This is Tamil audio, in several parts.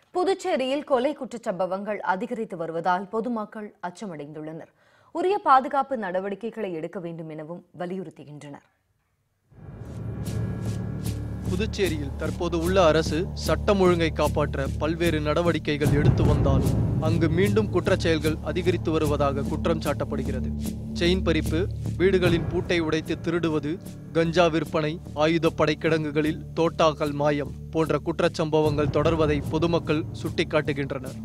புதுச்சேரியில் கொலை குற்றச் சம்பவங்கள் அதிகரித்து வருவதால் பொதுமக்கள் அச்சமடைந்துள்ளனர் உரிய பாதுகாப்பு நடவடிக்கைகளை எடுக்க வேண்டும் எனவும் வலியுறுத்துகின்றனர் புதுச்சேரியில் தற்போது உள்ள அரசு சட்டம் ஒழுங்கை காப்பாற்ற பல்வேறு நடவடிக்கைகள் எடுத்து வந்தாலும் அங்கு மீண்டும் குற்றச் செயல்கள் அதிகரித்து வருவதாக குற்றம் சாட்டப்படுகிறது செயின் பறிப்பு வீடுகளின் பூட்டை உடைத்து திருடுவது கஞ்சா விற்பனை ஆயுதப்படை கிடங்குகளில் தோட்டாக்கள் மாயம் போன்ற குற்றச் சம்பவங்கள் தொடர்வதை பொதுமக்கள் சுட்டிக்காட்டுகின்றனர்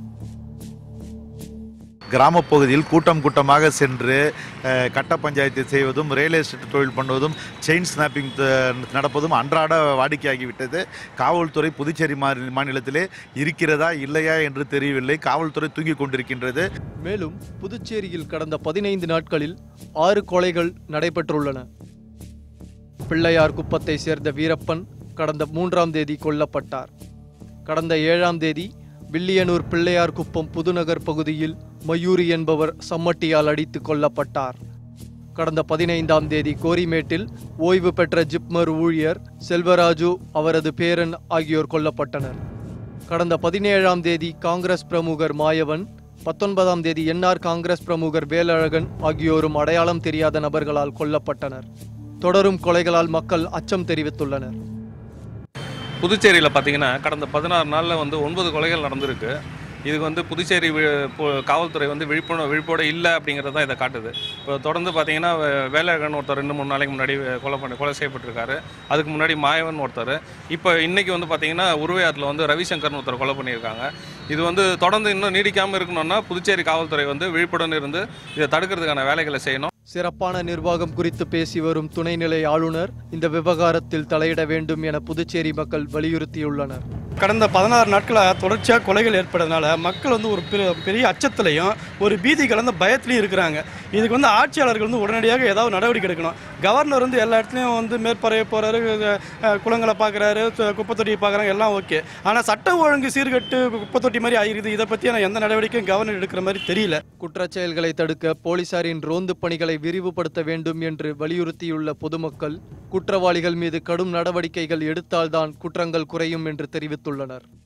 கிராமப் பகுதியில் கூட்டம் கூட்டமாக சென்று அஹ், கட்ட பஞ்சாயத்து செய்வதும் ரியல் எஸ்டேட் தொழில் பண்ணுவதும் செயின் ஸ்னாப்பிங் நடப்பதும் அன்றாட வாடிக்கையாகிவிட்டது காவல்துறை புதுச்சேரி மாநில- மாநிலத்திலே இருக்கிறதா இல்லையா என்று தெரியவில்லை காவல்துறை தூங்கிக் கொண்டிருக்கின்றது மேலும் புதுச்சேரியில் கடந்த பதினைந்து நாட்களில் ஆறு கொலைகள் நடைபெற்றுள்ளன பிள்ளையார் குப்பத்தை சேர்ந்த வீரப்பன் கடந்த மூன்றாம் தேதி கொல்லப்பட்டார் கடந்த ஏழாம் தேதி வில்லியனூர் பிள்ளையார் குப்பம் புதுநகர் பகுதியில் மயூரி என்பவர் சம்மட்டியால் அடித்து கொல்லப்பட்டார் கடந்த பதினைந்தாம் தேதி கோரிமேட்டில் ஓய்வு பெற்ற ஜிப்மர் ஊழியர் செல்வராஜு அவரது பேரன் ஆகியோர் கொல்லப்பட்டனர் கடந்த பதினேழாம் தேதி காங்கிரஸ் பிரமுகர் மாயவன் பத்தொன்பதாம் தேதி என்ஆர் காங்கிரஸ் பிரமுகர் வேலழகன் ஆகியோரும் அடையாளம் தெரியாத நபர்களால் கொல்லப்பட்டனர் தொடரும் கொலைகளால் மக்கள் அச்சம் தெரிவித்துள்ளனர் புதுச்சேரியில் பார்த்தீங்கன்னா கடந்த பதினாறு நாளில் வந்து ஒன்பது கொலைகள் நடந்திருக்கு இதுக்கு வந்து புதுச்சேரி வி- பு- காவல்துறை வந்து விழிப்புணர்வு விழிப்போட இல்லை அப்படிங்கிறது தான் இதை காட்டுது இப்போ தொடர்ந்து பார்த்தீங்கன்னா வே- வேலையழகன் ஒருத்தர் ரெண்டு மூணு நாளைக்கு முன்னாடி கொலை பண்ணி கொலை செய்யப்பட்டிருக்காரு அதுக்கு முன்னாடி மாயவன் ஒருத்தர் இப்போ இன்னைக்கு வந்து பார்த்தீங்கன்னா உருவையாற்றில் வந்து ரவிசங்கர்னு ஒருத்தர் கொலை பண்ணியிருக்காங்க இது வந்து தொடர்ந்து இன்னும் நீடிக்காமல் இருக்கணும்னா புதுச்சேரி காவல்துறை வந்து விழிப்புடன் இருந்து இதை தடுக்கிறதுக்கான வேலைகளை செய்யணும் சிறப்பான நிர்வாகம் குறித்து பேசி வரும் துணைநிலை ஆளுநர் இந்த விவகாரத்தில் தலையிட வேண்டும் என புதுச்சேரி மக்கள் வலியுறுத்தியுள்ளனர் கடந்த பதினாறு நாட்களாக தொடர்ச்சியாக கொலைகள் ஏற்படுறதுனால மக்கள் வந்து ஒரு பெரிய பெரிய அச்சத்துலையும் ஒரு பீதி கலந்த பயத்துலையும் இருக்கிறாங்க இதுக்கு வந்து ஆட்சியாளர்கள் வந்து உடனடியாக ஏதாவது நடவடிக்கை எடுக்கணும் கவர்னர் வந்து எல்லா இடத்துலையும் வந்து மேற்பறைய போகிறாரு குளங்களை பார்க்குறாரு குப்பை தொட்டியை பார்க்குறாங்க எல்லாம் ஓகே ஆனால் சட்டம் ஒழுங்கு சீர்கட்டு குப்பை தொட்டி மாதிரி ஆகிருது இதை பற்றி நான் எந்த நடவடிக்கையும் கவர்னர் எடுக்கிற மாதிரி தெரியல குற்றச் செயல்களை தடுக்க போலீசாரின் ரோந்து பணிகளை விரிவுபடுத்த வேண்டும் என்று வலியுறுத்தியுள்ள பொதுமக்கள் குற்றவாளிகள் மீது கடும் நடவடிக்கைகள் எடுத்தால்தான் குற்றங்கள் குறையும் என்று தெரிவித்துள்ளனர்